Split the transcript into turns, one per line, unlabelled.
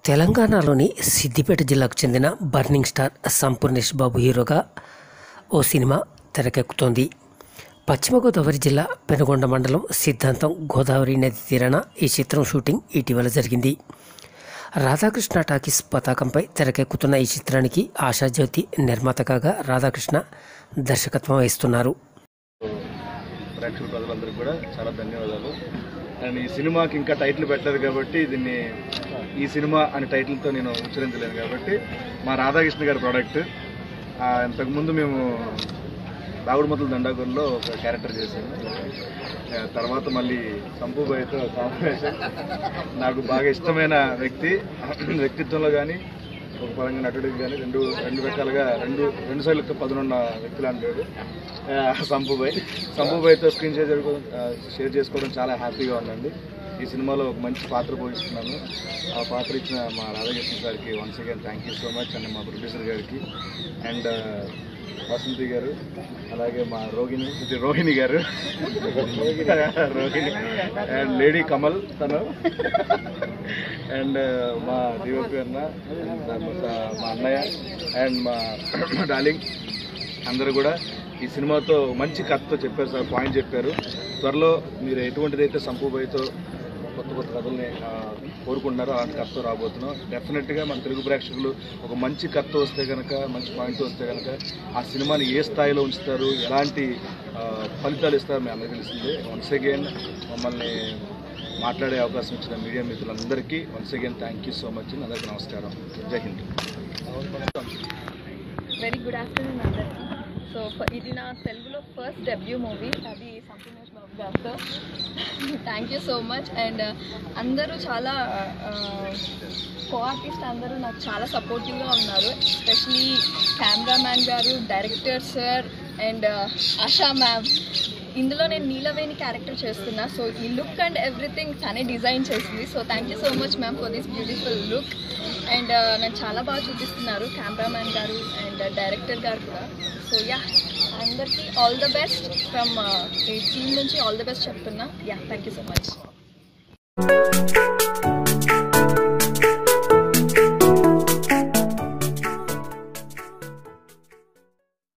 తెలంగాణలోని సిద్దిపేట జిల్లాకు చెందిన బర్నింగ్ స్టార్ సంపూర్ణేష్ బాబు హీరోగా ఓ సినిమా తెరకెక్కుతోంది పశ్చిమ గోదావరి జిల్లా పెనుగొండ మండలం సిద్ధాంతం గోదావరి నది తీరాన ఈ చిత్రం షూటింగ్ ఇటీవల జరిగింది రాధాకృష్ణ టాకీస్ పతాకంపై తెరకెక్కుతున్న ఈ చిత్రానికి ఆశాజ్యోతి నిర్మాత కాగా రాధాకృష్ణ దర్శకత్వం వహిస్తున్నారు
ప్రేక్షకుల ప్రజలందరికీ కూడా చాలా ధన్యవాదాలు అండ్ ఈ సినిమాకి ఇంకా టైటిల్ పెట్టలేదు కాబట్టి దీన్ని ఈ సినిమా అనే టైటిల్తో నేను ఉచ్చరించలేను కాబట్టి మా రాధాకృష్ణ గారి ప్రోడక్ట్ ఆ, ఇంతకుముందు మేము దాగుడుమతుల దండాగుల్లో ఒక క్యారెక్టర్ చేశాను ఆ, తర్వాత మళ్ళీ సంపూబాయితో కాంబినేషన్ నాకు బాగా ఇష్టమైన వ్యక్తి వ్యక్తిత్వంలో కానీ ఒక పరంగా నటుడికి కానీ రెండు రెండు రకాలుగా రెండు రెండు సైడ్లకు పదునున్న వ్యక్తులు అంటాడు సంపుబాయ్ సంపుబాయ్తో స్క్రీన్ షేర్ చేసుకోవడం ఆ, షేర్ చేసుకోవడం చాలా హ్యాపీగా ఉందండి ఈ సినిమాలో ఒక మంచి పాత్ర పోషిస్తున్నాను ఆ పాత్ర ఇచ్చిన మా రాధాకృష్ణ సార్కి once again thank you so much and మా ప్రొడ్యూసర్ గారికి అండ్ వసంతి గారు అలాగే మా రోహిణి ఇది రోహిణి గారు రోహిణి అండ్ లేడీ కమల్ తను అండ్ మా డిఓపి అన్న and తర్వాత మా అన్నయ్య అండ్ మా డార్లింగ్ అందరూ కూడా ఈ సినిమాతో మంచి కథతో చెప్పారు సార్ పాయింట్ చెప్పారు త్వరలో మీరు ఎటువంటిదైతే సంపూబాయితో కొత్త కొత్త కథల్ని ఆ, కోరుకుంటున్నారో అలాంటి కథతో రాబోతున్నాం డెఫినెట్గా మన తెలుగు ప్రేక్షకులు ఒక మంచి కథ వస్తే కనుక మంచి పాయింట్ వస్తే కనుక ఆ సినిమాని ఏ స్థాయిలో ఉంచుతారు ఎలాంటి ఆ, ఫలితాలు ఇస్తారో మీ అందరికీ తెలిసిందే వన్స్ అగైన్ మమ్మల్ని మాట్లాడే అవకాశం ఇచ్చిన మీడియా మిత్రులందరికీ once again thank you so much అందరికీ నమస్కారం Jai Hind
very good afternoon అందరికీ సో ఫ- ఇది నా తెలుగులో ఫస్ట్ డెబ్యూ మూవీ అది సంపూర్ణేష్ బాబు గారితో thank you so much and అందరూ చాలా కో ఆర్టిస్ట్ అందరూ నాకు చాలా సపోర్టివ్గా ఉన్నారు especially cameraman garu director sir and Asha ma'am ఇందులో నేను నీలవేణి క్యారెక్టర్ చేస్తున్నా సో ఈ లుక్ అండ్ ఎవ్రీథింగ్ తనే డిజైన్ చేసింది so thank you so much ma'am for this beautiful look and నాకు చాలా బాగా చూపిస్తున్నారు కెమెరామ్యాన్ గారు అండ్ డైరెక్టర్ గారు కూడా సో యా అందరికీ ఆల్ ద బెస్ట్ ఫ్రమ్ ఈ టీమ్ నుంచి ఆల్ ద బెస్ట్ చెప్తున్నా yeah thank you so much